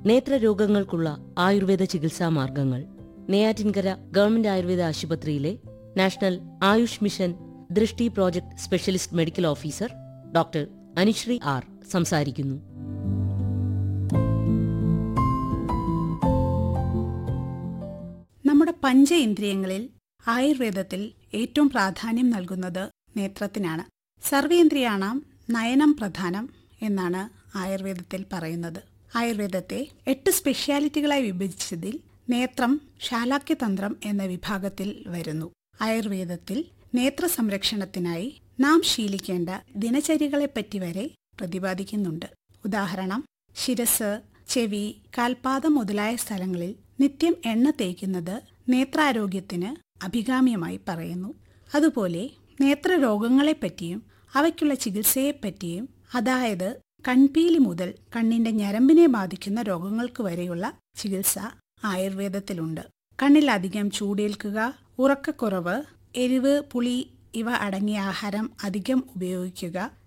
നേത്രരോഗങ്ങൾക്കുള്ള ആയുർവേദ ചികിത്സാ മാർഗങ്ങൾ നെയ്യാറ്റിൻകര ഗവൺമെന്റ് ആയുർവേദ ആശുപത്രിയിലെ national Ayush mission Drishti project specialist medical officer doctor Anusree R സംസാരിക്കുന്നു നമ്മുടെ പഞ്ച ഇന്ദ്രിയങ്ങളിൽ ആയുർവേദത്തിൽ ഏറ്റവും പ്രാധാന്യം നൽകുന്നത് നേത്രത്തിനാണ് സർവേന്ദ്രിയാണാം നയനം പ്രധാനം എന്നാണ് ആയുർവേദത്തിൽ പറയുന്നത് ആയുർവേദത്തെ എട്ട് സ്പെഷ്യാലിറ്റികളായി വിഭജിച്ചതിൽ നേത്രം ശാലാക്യതന്ത്രം എന്ന വിഭാഗത്തിൽ വരുന്നു ആയുർവേദത്തിൽ നേത്ര സംരക്ഷണത്തിനായി നാം ശീലിക്കേണ്ട ദിനചര്യകളെപ്പറ്റി വരെ പ്രതിപാദിക്കുന്നുണ്ട് ഉദാഹരണം ശിരസ് ചെവി കാൽപാദം മുതലായ സ്ഥലങ്ങളിൽ നിത്യം എണ്ണ തേക്കുന്നത് നേത്രാരോഗ്യത്തിന് അഭികാമ്യമായി പറയുന്നു അതുപോലെ നേത്രരോഗങ്ങളെപ്പറ്റിയും അവയ്ക്കുള്ള ചികിത്സയെപ്പറ്റിയും അതായത് കൺപീലി മുതൽ കണ്ണിന്റെ ഞരമ്പിനെ ബാധിക്കുന്ന രോഗങ്ങൾക്ക് വരെയുള്ള ചികിത്സ ആയുർവേദത്തിലുണ്ട് കണ്ണിലധികം ചൂടേൽക്കുക ഉറക്കക്കുറവ് എരിവ് പുളി ഇവ അടങ്ങിയ ആഹാരം അധികം ഉപയോഗിക്കുക